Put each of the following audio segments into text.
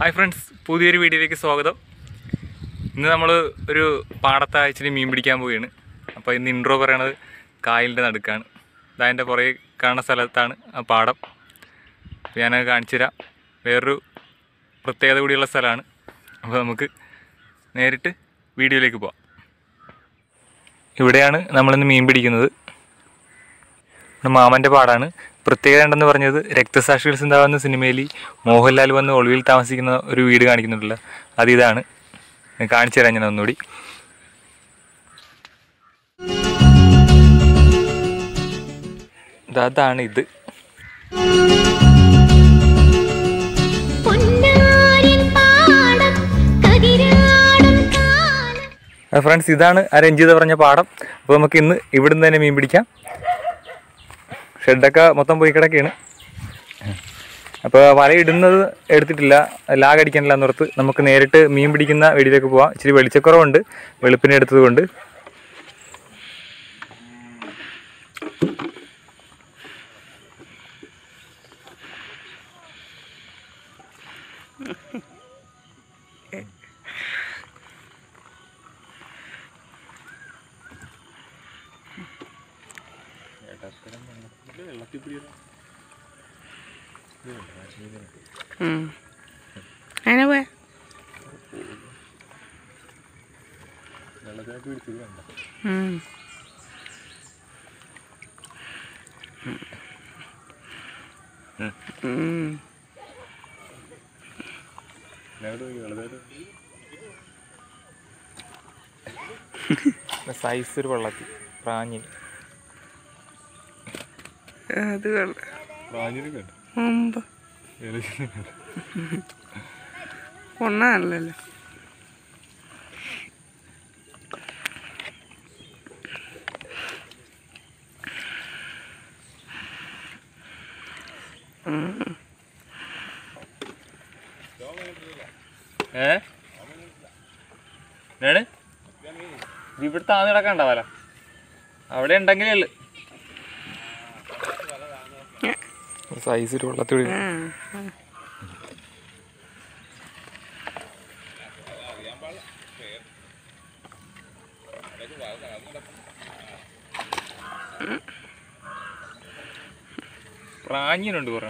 Hi friends പുതിയൊരു വീഡിയോയിലേക്ക് സ്വാഗതം ഇന്ന് നമ്മൾ ഒരു പാടത്ത് അയച്ചിട്ട് മീൻ പിടിക്കാൻ പോവുകയാണ് അപ്പോൾ ഇന്ന് ഇൻട്രോ പറയണത് കായലിൻ്റെ നടുക്കാണ് ഇതതിൻ്റെ പുറകെ കാണുന്ന സ്ഥലത്താണ് ആ പാടം അപ്പോൾ ഞാനത് കാണിച്ചു തരാം വേറൊരു പ്രത്യേകത കൂടിയുള്ള സ്ഥലമാണ് അപ്പോൾ നമുക്ക് നേരിട്ട് വീഡിയോയിലേക്ക് പോവാം ഇവിടെയാണ് നമ്മളിന്ന് മീൻ പിടിക്കുന്നത് ഇവിടെ മാമൻ്റെ പാടാണ് പ്രത്യേകത ഉണ്ടെന്ന് പറഞ്ഞത് രക്തസാക്ഷികൾ സിന്ധാവുന്ന സിനിമയിൽ മോഹൻലാൽ വന്ന് ഒളിവിൽ താമസിക്കുന്ന ഒരു വീട് കാണിക്കുന്നുണ്ടല്ലോ അത് ഇതാണ് ഞാൻ കാണിച്ചു തരാം ഞാൻ ഒന്നുകൂടി ദാ അതാണ് ഇത് പൊന്നാരിൻ പാടം കതിരാടും കാലം ഫ്രണ്ട്സ് ഇതാണ് ആ രഞ്ജിത പറഞ്ഞ പാടം അപ്പോൾ നമുക്ക് ഇന്ന് ഇവിടുന്ന് തന്നെ മീൻ പിടിക്കാം ഷെഡൊക്കെ മൊത്തം പോയി കിടക്കുകയാണ് അപ്പോൾ വല ഇടുന്നത് എടുത്തിട്ടില്ല ലാഗ് അടിക്കാനില്ല എന്നോർത്ത് നമുക്ക് നേരിട്ട് മീൻ പിടിക്കുന്ന വെടിയിലേക്ക് പോവാം ഇച്ചിരി വെളിച്ചക്കുറവുണ്ട് വെളുപ്പിനെ എടുത്തത് കൊണ്ട് അങ്ങനെ പോയാ ഉം. ഉം. സൈസ് ഒരു വെള്ളത്തിൽ പ്രാഞ്ഞി അത് കൊള്ളാം മുമ്പ് ഒന്നല്ലല്ലോ ഏ ഏണ് ഇവിടെ താന്ന് കിടക്കണ്ട വല അവിടെ ഉണ്ടെങ്കിലേ ഉള്ളു സൈസ് ഒരു വെള്ളത്തിൽ പ്രാഞ്ഞിനുണ്ട് കുറേ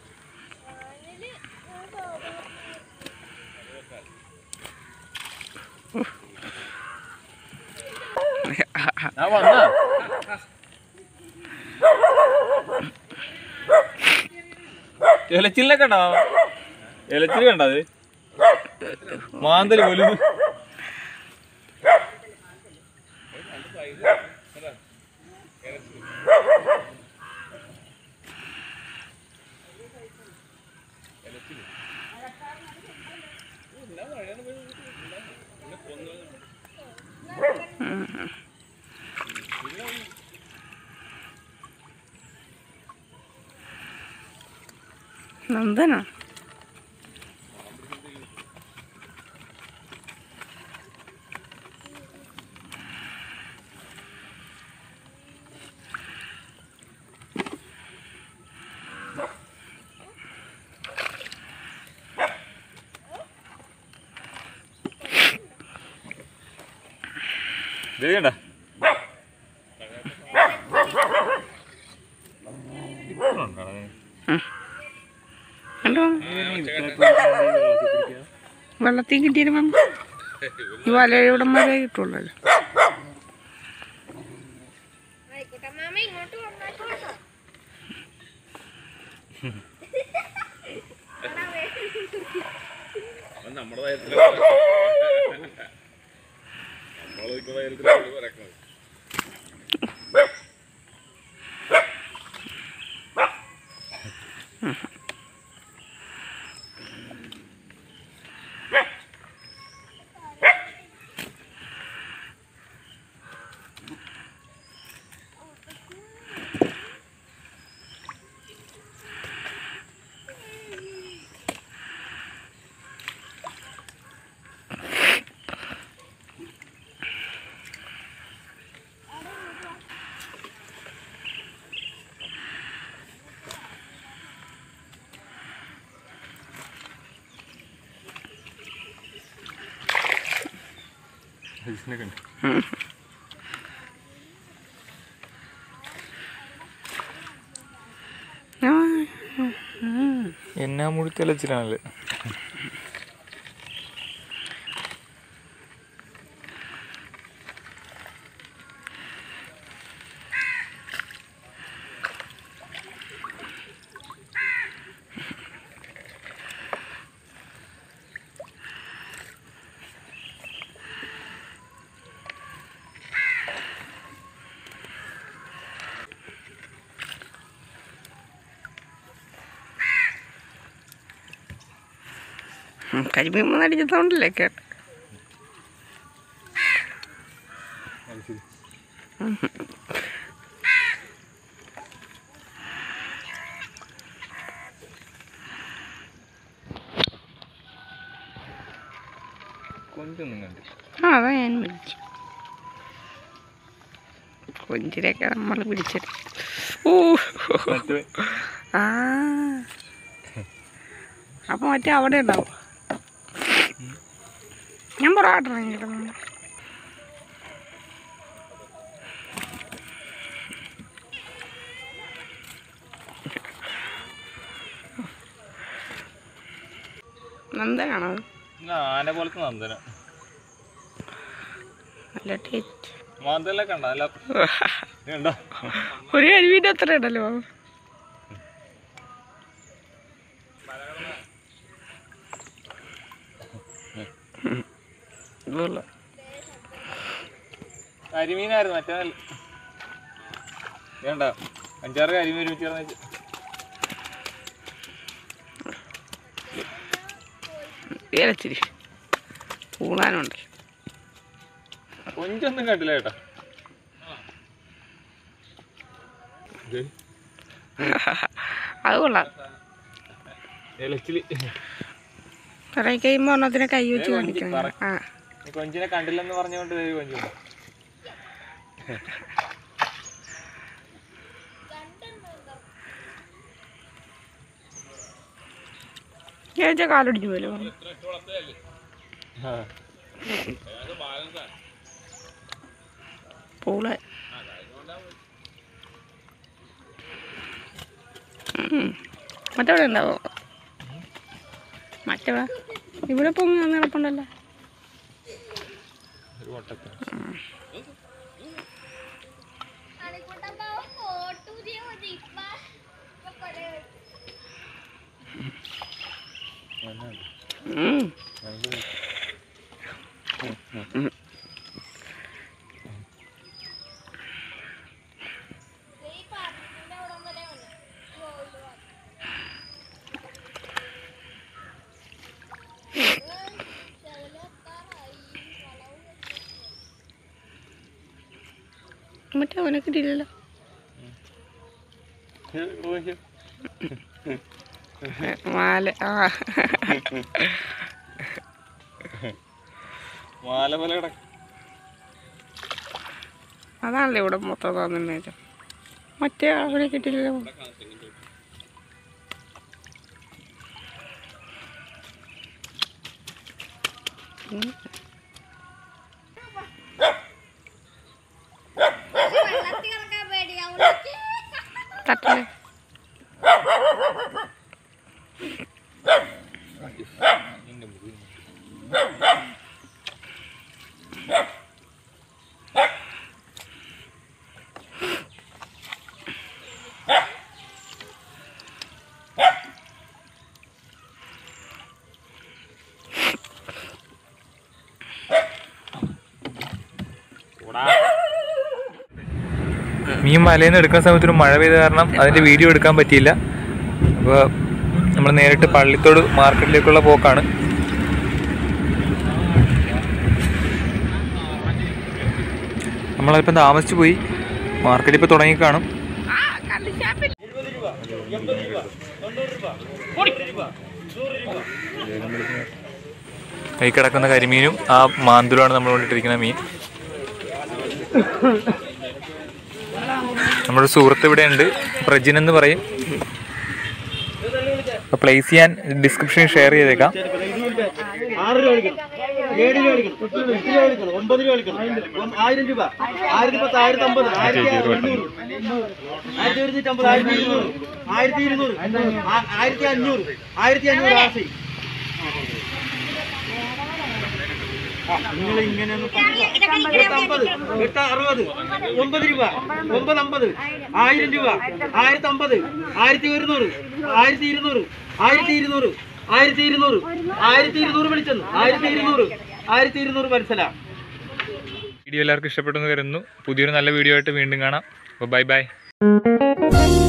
ഞാൻ വന്നാ ഇലച്ചിലൊക്കെ ഉണ്ടോ ഇലച്ചിൽ കണ്ടോ അത് മാന്തല് പോലും നന്ദന ഇത് കണ്ട കണ്ടോ വെള്ളത്തിൽ കിട്ടിയിരുമ്പം ഈ വലയിടം വരെ കിട്ടുള്ളല്ലോ ആ, എന്നാ മുഴുത്തലച്ചിലാണല്ലേ ഉം, കരിമീൻ അടിച്ചതുകൊണ്ടല്ലേ കേട്ടോ കൊഞ്ചൊന്നും കണ്ടു ആ അതാ ഞാൻ പിടിച്ചു കൊഞ്ചിലൊക്കെ നമ്മൾ പിടിച്ചത് ഓ മറ്റേ ആ അപ്പൊ മറ്റേ അവിടെ ഉണ്ടാവും ഞാൻ പൊറോട്ട ഇറങ്ങിയിരുന്നു നന്ദനാണോ അത് ആന പോലത്തെ നന്ദനം നല്ല ടേസ്റ്റ് മാന്തലൊക്കെ ഉണ്ടോ അല്ല ഉണ്ടോ ഒരു കഴിവിൻ്റെ അത്ര ഉണ്ടല്ലോ ബാബു ഇതുള്ള കരിമീനായിരുന്നു മറ്റേ നല്ല വേണ്ട അഞ്ചാറ് കരിമീൻ ഒരുമിച്ച് ചേർന്ന് വേലച്ചിരി പൂളാനുണ്ട് കൊഞ്ചൊന്നും കണ്ടില്ല കേട്ടോ അത് കൊള്ളാം ഇലച്ചില് ഇറങ്ങി കഴിയുമ്പോൾ ഒന്നതിനെ കൈ വെച്ച് ഏ, കാണിക്കണം പറ. ആ നീ കൊഞ്ചിനെ കണ്ടില്ലെന്ന് പറഞ്ഞുകൊണ്ട് ദേ കൊഞ്ചുണ്ട് ഞാൻ വെച്ചാൽ കാലടിച്ചു പോലെ പറഞ്ഞു പൂള ഉം. മറ്റവിടെ ഉണ്ടാവോ മറ്റവ ഇവിടെ പൊങ്ങി വന്ന് കിടപ്പുണ്ടല്ലോ ഒരു വട്ടത്തിന് ഉം. മറ്റേ അവനെ കിട്ടിയില്ലല്ലോ മാല ആ മാല പോലെ കിടക്ക അതാണല്ലോ ഇവിടെ മൊത്തം തോന്നുന്നത് മറ്റേ അവനെ കിട്ടിയില്ലല്ലോ ഉം. തട്ടല്ലേ മീൻ മലയിൽ നിന്ന് എടുക്കുന്ന സമയത്ത് ഒരു മഴ പെയ്ത കാരണം അതിന്റെ വീഡിയോ എടുക്കാൻ പറ്റിയില്ല അപ്പോൾ നമ്മൾ നേരിട്ട് പള്ളിത്തോട് മാർക്കറ്റിലേക്കുള്ള പോക്കാണ് നമ്മളതിപ്പം താമസിച്ചു പോയി മാർക്കറ്റ് ഇപ്പോൾ തുടങ്ങി കാണും കൈ കിടക്കുന്ന കരിമീനും ആ മാന്തുലുമാണ് നമ്മൾ കൊണ്ടിട്ടിരിക്കുന്ന മീൻ നമ്മുടെ സുഹൃത്ത് ഇവിടെ ഉണ്ട് പ്രജിൻ എന്ന് പറയും അപ്പോൾ പ്ലേസ് ചെയ്യാൻ ഡിസ്ക്രിപ്ഷനിൽ ഷെയർ ചെയ്തേക്കാം ഏഴ് രൂപ കളിക്കണം എട്ട് രൂപ കളിക്കണം ഒമ്പത് രൂപ കളിക്കണം ഒം- ആയിരം രൂപ ആയിരത്തി പത്ത് ആയിരത്തി അമ്പത് ആയിരത്തി ഇരുന്നൂറ് ആയിരത്തി ഒരുന്നൂറ്റി അമ്പത് ആയിരത്തി ഇരുന്നൂറ് ആയിരത്തി ഇരുന്നൂറ് ആ- ആയിരത്തി അഞ്ഞൂറ് ആയിരത്തി അഞ്ഞൂറ് ആശി നിങ്ങൾ ഇങ്ങനെ അമ്പത് എട്ട് അറുപത് ഒമ്പത് രൂപ ഒമ്പത് അമ്പത് ആയിരം രൂപ ആയിരത്തി അമ്പത് ആയിരത്തി ഒരുന്നൂറ് ആയിരത്തി ഇരുന്നൂറ് ആയിരത്തി ഇരുന്നൂറ് ആയിരത്തി ഇരുന്നൂറ് ആയിരത്തി ഇരുന്നൂറ് വിളിച്ചെന്ന് ആയിരത്തി ഇരുന്നൂറ് ആയിരത്തി ഇരുന്നൂറ് മനസ്സിലാ വീഡിയോ എല്ലാവർക്കും ഇഷ്ടപ്പെട്ടെന്ന് കരുതുന്നു പുതിയൊരു നല്ല വീഡിയോ ആയിട്ട് വീണ്ടും കാണാം അപ്പോൾ ബൈ ബൈ